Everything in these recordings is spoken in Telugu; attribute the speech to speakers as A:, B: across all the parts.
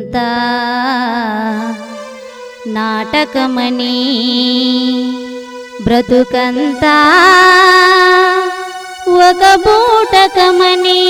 A: అంతా నాటకమని బ్రతుకంతా ఒక బూటకమని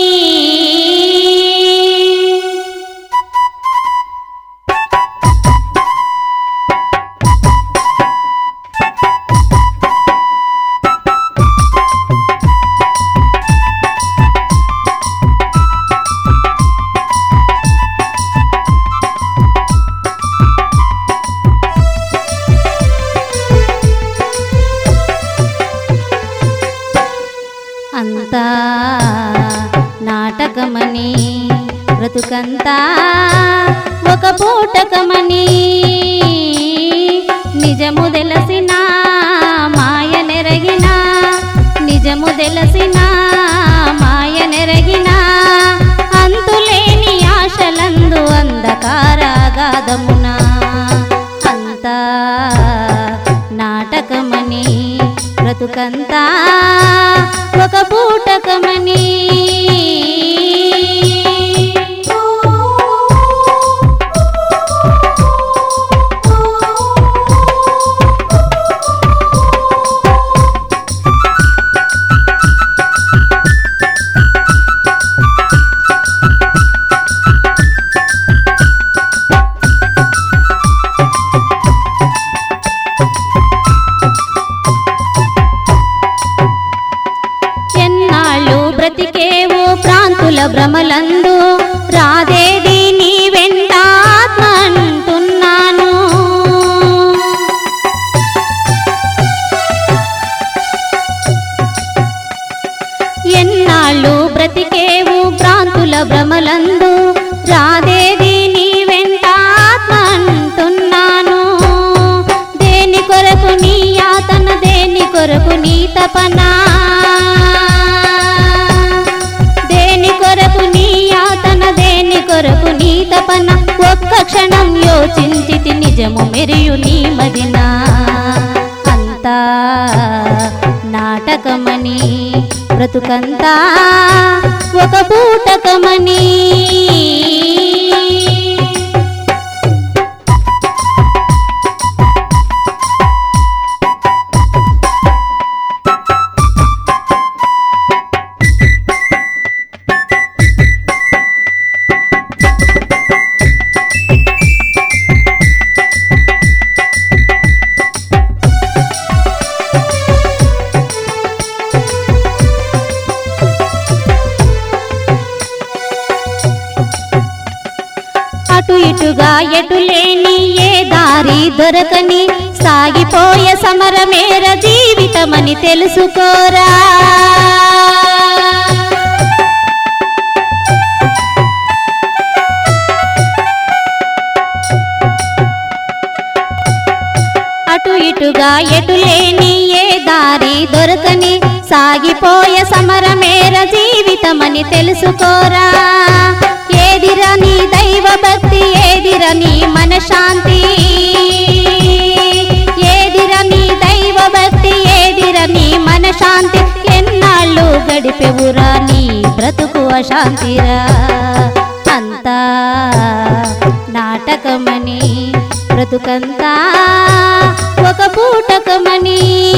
A: అంతా నాటకమని బ్రతుకంతా ఒక పూటకమని నిజము తెలిసిన మాయ నెరగిన నిజము తెలిసిన మాయ నెరగిన అంతులేని ఆశలందు అంధకారాగాధమున అంతా నాటకమని బ్రతుకంతా ఒక పూటకమని ఎన్నాళ్ళు బ్రతికేవు ప్రాంతుల భ్రమలందు రాదేది నీ వెంట ఆత్మ అంటున్నాను ఎన్నాళ్ళు బ్రతికేవు ప్రాంతుల భ్రమలందు రాదేది నీ వెంట ఆత్మ అంటున్నాను దేని కొరకు నీ యాతన దేని కొరకు నీ తపన దేని కొరకు నీ యాతన దేని కొరకు నీ తపన ఒక్క క్షణం యోచించితి నిజము మెరియు నీ మదిన అంతా నాటకమని బ్రతుకంతా ఒక పూటకమని అటు ఇటుగా ఎటులేని ఏ దారి దొరకని సాగిపోయే సమరమేర జీవితమని తెలుసుకోరా అటు ఇటుగా ఎటులేని ఏ దారి దొరకని సాగిపోయే సమరమేర జీవితమని తెలుసుకోరా ఏదిరా నీ దైవ భక్తి ఏదిరా నీ మనశాంతి ఏదిరా నీ దైవ భక్తి ఏదిరా నీ మనశాంతి ఎన్నాళ్ళు గడిపెవురా నీ బ్రతుకు అశాంతిరా అంతా నాటకమని బ్రతుకంతా ఒక పూటకమని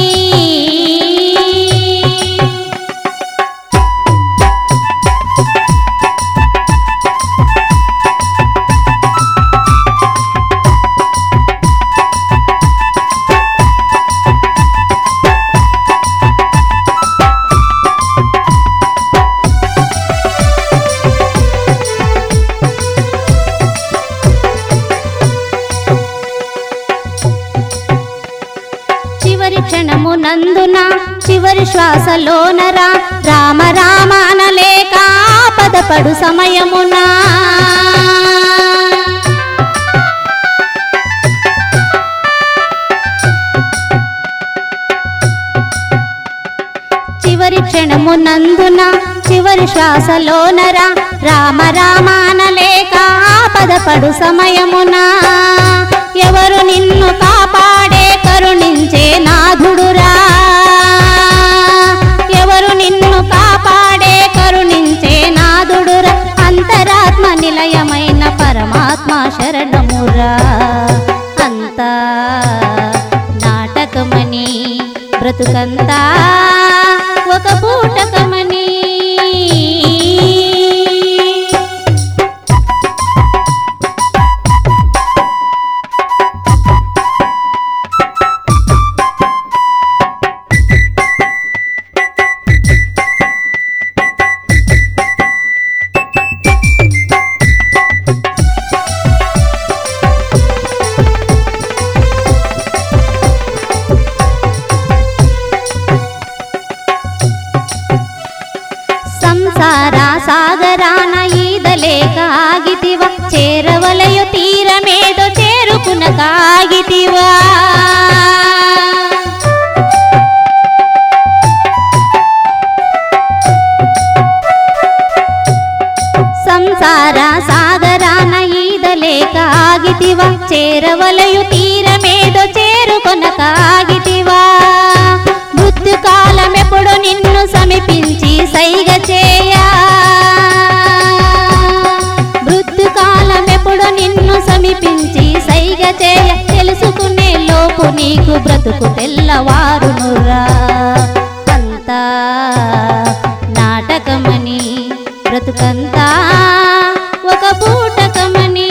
A: చివరి క్షణము నందున చివరి శ్వాసలోనరా రామ రామ అనలేక పదపడు సమయమునా చివరి క్షణము నందున చివరి శ్వాసలోనరా రామ రామ అనలేక పదపడు సమయమునా ఎవరు నిన్ను కాపాడే కరుణించే నాథుడురా ఎవరు నిన్ను కాపాడే కరుణించే నాథుడురా అంతరాత్మ నిలయమైన పరమాత్మ శరణమురా అంతా నాటకమని బ్రతుకంతా ఒక పూటకమని ಸಂಸಾರ ಸಾಗರಾನ ಈದಲೇಕ ಆಗಿತಿವ చేరవలయు తీరమేదో చేరుకునకాగితివా సంసార సాగరాన ఈదలేక ఆగితివ చేరవలయు తీరమేదో చేరుకొనకాగితివా మృత్యు కాలమెప్పుడు నిన్ను సమీపించి సైగ చేయా మృత్యు కాలమెప్పుడు నిన్ను సమీపించి సైగ చేయ తెలుసుకునే లోపు నీకు బ్రతుకు తెల్లవారునురా అంతా నాటకమని బ్రతుకంతా ఒక పూటకమని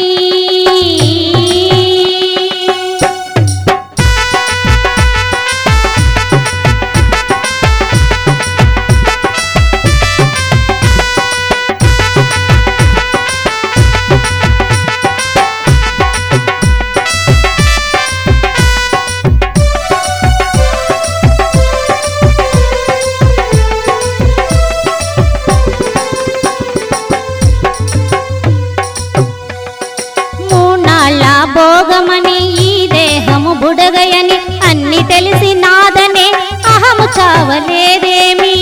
A: మూనాళ్ళ భోగమని ఈ దేహము బుడగయని అన్ని తెలిసి నాదనే అహము చావలేదేమి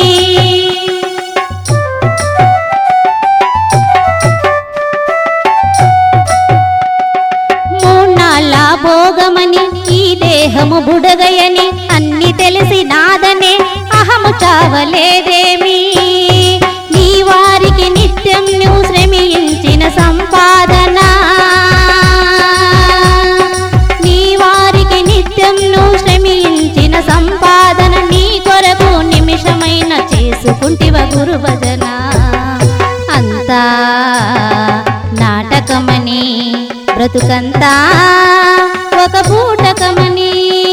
A: మూనాళ్ళ భోగమని ఈ దేహము బుడగయని అన్ని తెలిసి నాదనే అహము చావలేదేమి నీ వారికి నిత్యం నువ్వు శ్రమించిన సంపాదన నీ వారికి నిత్యం నువ్వు శ్రమించిన సంపాదన నీ కొరకు నిమిషమైన చేసుకుంటివ గురు భజన అంతా నాటకమని బ్రతుకంతా ఒక పూటకమని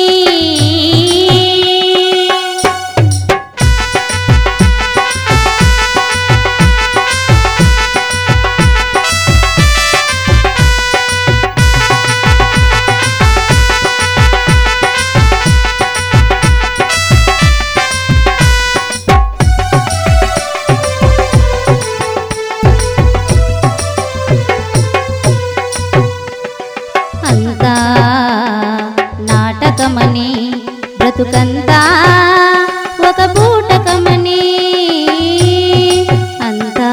A: అంతా నాటకమని బ్రతుకంతా ఒక పూటకమని అంతా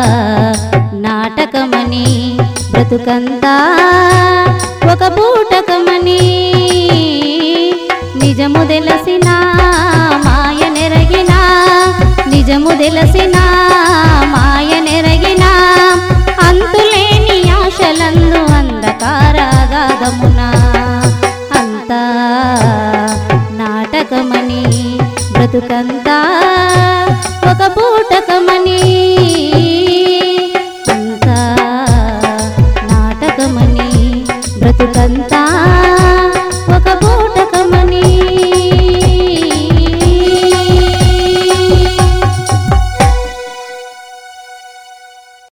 A: నాటకమని బ్రతుకంతా ఒక పూటకమని నిజము తెలిసిన మాయ నెరగిన నిజము తెలిసిన మాయ నెరగిన అంతులేని ఆశలందు అంధకారాగాధమున అంతా నాటకమని బ్రతుకంతా ఒక పూటకమని